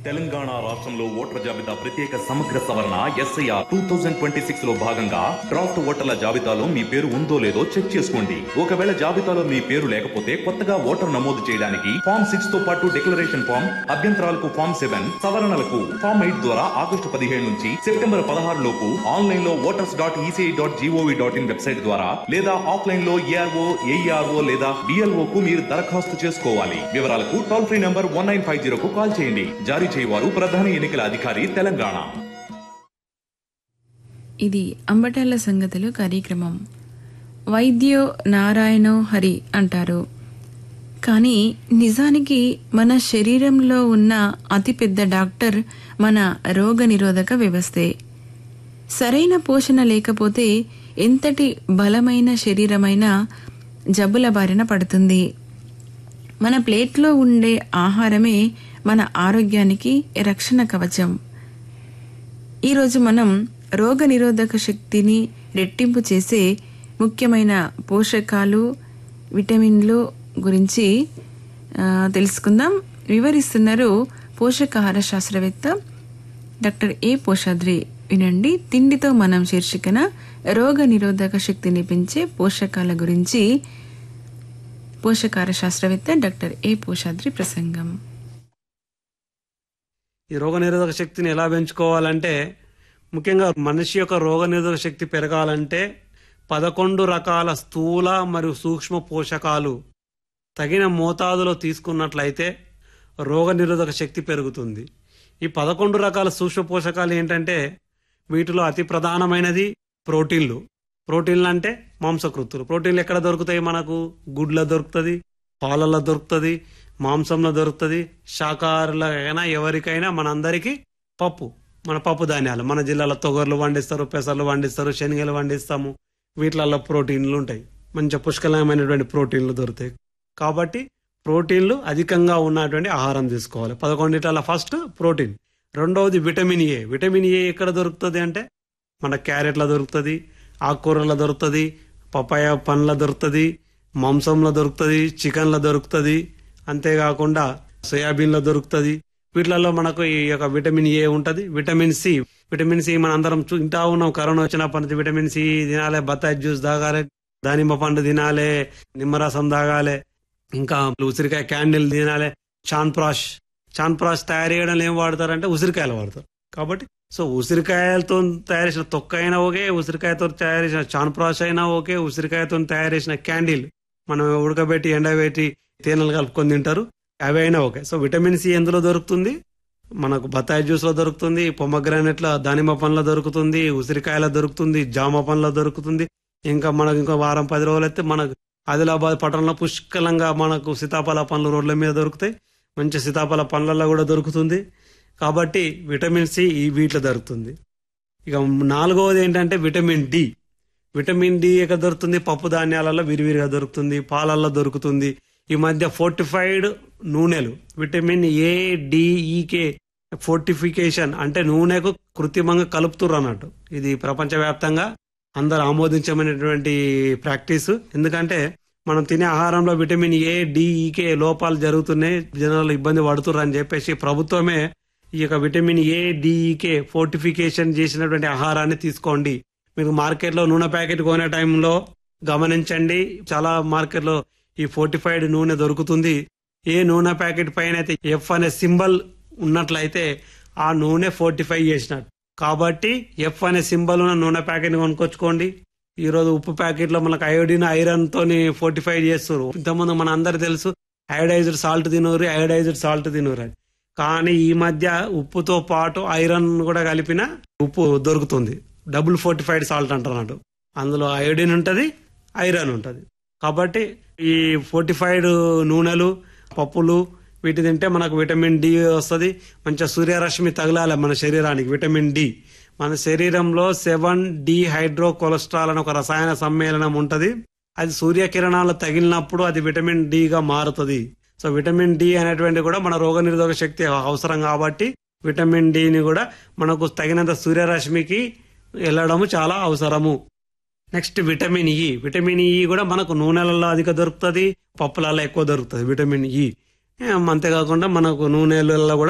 తెలంగాణ రాష్ట్రంలో ఓటర్ల జాబితా ప్రత్యేక సమగ్ర సవరణ SIR two thousand twenty six లో భాగంగా డ్రాఫ్ట్ ఓటర్ల జాబితాలో మీ పేరు ఉందో లేదో చెక్ చేసుకోండి ఒకవేళ జాబితాలో మీ పేరు లేకపోతే కొత్తగా ఓటర్ నమోదు చేయడానికి ఫామ్ సిక్స్ తో పాటు డిక్లరేషన్ ఫామ్ అభ్యంతరాలకు ఫామ్ సెవెన్ సవరణలకు ఫామ్ ఎయిట్ ద్వారా ఆగస్టు పదిహేడు నుంచి సెప్టెంబర్ పదహారు లోపు ఆన్లైన్ లో voters dot ECI dot GOV dot in website ద్వారా లేదా ఆఫ్లైన్ లో ఏఆర్ఓ ఏఈఆర్ఓ లేదా బిఎల్ఓ కు మీరు దరఖాస్తు చేసుకోవాలి వివరాలకు toll free number one nine five zero కు కాల్ చేయండి జారీ చేయవారు ప్రధాన ఎన్నికల అధికారి తెలంగాణ ఇది అంబటాల సంగతులు కార్యక్రమం వైద్యో నారాయణో హరి అంటారు కానీ నిజానికి మన శరీరంలో ఉన్న అతిపెద్ద డాక్టర్ మన రోగనిరోధక వ్యవస్థే సరైన పోషణ లేకపోతే ఎంతటి బలమైన శరీరమైనా జబ్బుల బారిన పడుతుంది మన ప్లేట్లో ఉండే ఆహారమే మన ఆరోగ్యానికి రక్షణ కవచం ఈరోజు మనం రోగ నిరోధక శక్తిని రెట్టింపు చేసే ముఖ్యమైన పోషకాలు విటమిన్లు గురించి ఆ, తెలుసుకుందాం వివరిస్తున్నారు పోషకాహార శాస్త్రవేత్త డాక్టర్ ఏ పోషాద్రి వినండి తిండితో మనం శీర్షికన రోగ నిరోధక శక్తిని పెంచే పోషకాల గురించి పోషకాహార శాస్త్రవేత్త డాక్టర్ ఏ పోషాద్రి ప్రసంగం ఈ రోగనిరోధక శక్తిని ఎలా పెంచుకోవాలంటే ముఖ్యంగా మనిషి యొక్క రోగనిరోధక శక్తి పెరగాలంటే పదకొండు రకాల స్థూల మరియు సూక్ష్మ పోషకాలు తగిన మోతాదులో తీసుకున్నట్లయితే రోగనిరోధక శక్తి పెరుగుతుంది ఈ పదకొండు రకాల సూక్ష్మ పోషకాలు ఏంటంటే వీటిలో అతి ప్రధానమైనది ప్రోటీన్లు ప్రోటీన్లు అంటే మాంసకృత్తులు ప్రోటీన్లు ఎక్కడ దొరుకుతాయి మనకు గుడ్ల దొరుకుతుంది పాలల్లో దొరుకుతుంది మాంసంలో దొరుకుతుంది శాకాహారులైనా ఎవరికైనా మనందరికీ పప్పు మన పప్పు ధాన్యాలు మన జిల్లాలో తొగర్లు పండిస్తారు పెసర్లు పండిస్తారు శనగలు పండిస్తాము వీటిలలో ప్రోటీన్లు ఉంటాయి మంచి పుష్కలమైనటువంటి ప్రోటీన్లు దొరుకుతాయి కాబట్టి ప్రోటీన్లు అధికంగా ఉన్నటువంటి ఆహారం తీసుకోవాలి పదకొండిట్ల ఫస్ట్ ప్రోటీన్ రెండవది విటమిన్ ఏ విటమిన్ ఏ ఎక్కడ దొరుకుతుంది అంటే మన క్యారెట్లో దొరుకుతుంది ఆకుకూరలో దొరుకుతుంది పపాయ పండ్ల దొరుకుతుంది మాంసంలో దొరుకుతుంది చికెన్లో దొరుకుతుంది అంతేకాకుండా సోయాబీన్లో దొరుకుతుంది వీటిలలో మనకు ఈ యొక్క విటమిన్ ఏ ఉంటది విటమిన్ సి విటమిన్ సి మన అందరం చూ- తింటా ఉన్నాం కరోనా వచ్చినప్పటి నుంచి విటమిన్ సి తినాలి బత్తాయి జ్యూస్ తాగాలి దానిమ్మ పండు తినాలి నిమ్మరసం తాగాలి ఇంకా ఉసిరికాయ క్యాండిల్ తినాలి చాన్ప్రాష్ చాన్ప్రాష్ తయారు చేయడంలో ఏం వాడతారంటే ఉసిరికాయలు వాడతారు కాబట్టి సో ఉసిరికాయలతో తయారు చేసిన తొక్క అయినా ఓకే ఉసిరికాయతో తయారు చేసిన చాన్ప్రాష్ అయినా ఓకే ఉసిరికాయతో తయారు చేసిన క్యాండిల్ మనం ఉడకబెట్టి ఎండబెట్టి తేనెలు కలుపుకొని తింటారు అవి అయినా ఓకే సో విటమిన్ సి ఎందులో దొరుకుతుంది మనకు బత్తాయి జ్యూస్ లో దొరుకుతుంది పొమ్మగ్రానెట్ లో దానిమ్మ పండ్ల దొరుకుతుంది ఉసిరికాయల దొరుకుతుంది జామ పండ్ల దొరుకుతుంది ఇంకా మనకు ఇంకా వారం పది రోజులు అయితే మనకు ఆదిలాబాద్ పట్టణంలో పుష్కలంగా మనకు సీతాఫల పండ్లు రోడ్ల మీద దొరుకుతాయి మంచి సీతాఫల పండ్లలో కూడా దొరుకుతుంది కాబట్టి విటమిన్ సి ఈ వీటిలో దొరుకుతుంది ఇక నాలుగవది ఏంటంటే విటమిన్ డి విటమిన్ డి ఎక్కడ దొరుకుతుంది పప్పు ధాన్యాలలో విరివిరిగా దొరుకుతుంది పాలల్లో దొరుకుతుంది ఈ మధ్య ఫోర్టిఫైడ్ నూనెలు విటమిన్ ఏ డిఈకే ఫోర్టిఫికేషన్ అంటే నూనెకు కృత్రిమంగా కలుపుతుర్రు అన్నట్టు ఇది ప్రపంచవ్యాప్తంగా అందరు ఆమోదించమైనటువంటి ప్రాక్టీస్ ఎందుకంటే మనం తినే ఆహారంలో విటమిన్ ఏ డిఈకే లోపాలు జరుగుతున్నాయి జనాలు ఇబ్బంది పడుతుర్రు అని చెప్పేసి ప్రభుత్వమే ఈ యొక్క విటమిన్ ఏ డిఈకే ఫోర్టిఫికేషన్ చేసినటువంటి ఆహారాన్ని తీసుకోండి మీకు మార్కెట్లో నూనె ప్యాకెట్ కొనే టైంలో గమనించండి చాలా మార్కెట్లో ఈ ఫోర్టిఫైడ్ నూనె దొరుకుతుంది ఏ నూనె ప్యాకెట్ పైన అయితే ఎఫ్ అనే సింబల్ ఉన్నట్లయితే ఆ నూనె ఫోర్టిఫై చేసినట్టు కాబట్టి ఎఫ్ అనే సింబల్ ఉన్న నూనె ప్యాకెట్ కొనుక్కొచ్చుకోండి ఈ రోజు ఉప్పు ప్యాకెట్లో మనకు అయోడిన్ ఐరన్ తోని ఫోర్టిఫై చేస్తారు ఇంతకుముందు మన అందరు తెలుసు అయోడైజ్డ్ సాల్ట్ తినూరు అయోడైజ్డ్ సాల్ట్ తినూరు అని కానీ ఈ మధ్య ఉప్పుతో పాటు ఐరన్ కూడా కలిపిన ఉప్పు దొరుకుతుంది డబుల్ ఫోర్టిఫైడ్ సాల్ట్ అంటున్నాడు అందులో అయోడిన్ ఉంటది ఐరన్ ఉంటది కాబట్టి ఈ ఫోర్టిఫైడ్ నూనెలు పప్పులు వీటి తింటే మనకు విటమిన్ డి వస్తుంది మంచిగా సూర్యరశ్మి తగలాలి మన శరీరానికి విటమిన్ డి మన శరీరంలో సెవెన్ డి హైడ్రో కొలెస్ట్రాల్ అని ఒక రసాయన సమ్మేళనం ఉంటది అది సూర్యకిరణాలు తగిలినప్పుడు అది విటమిన్ డి గా మారుతుంది సో విటమిన్ డి అనేటువంటి కూడా మన రోగనిరోధక శక్తి అవసరం కాబట్టి విటమిన్ డిని కూడా మనకు తగినంత సూర్యరశ్మికి వెళ్ళడము చాలా అవసరము next vitamin E vitamin E కూడా మనకు నూనెలలో అధిక దొరుకుతుంది పప్పులలో ఎక్కువ దొరుకుతుంది విటమిన్ ఇ అంతేకాకుండా మనకు నూనెలలో కూడా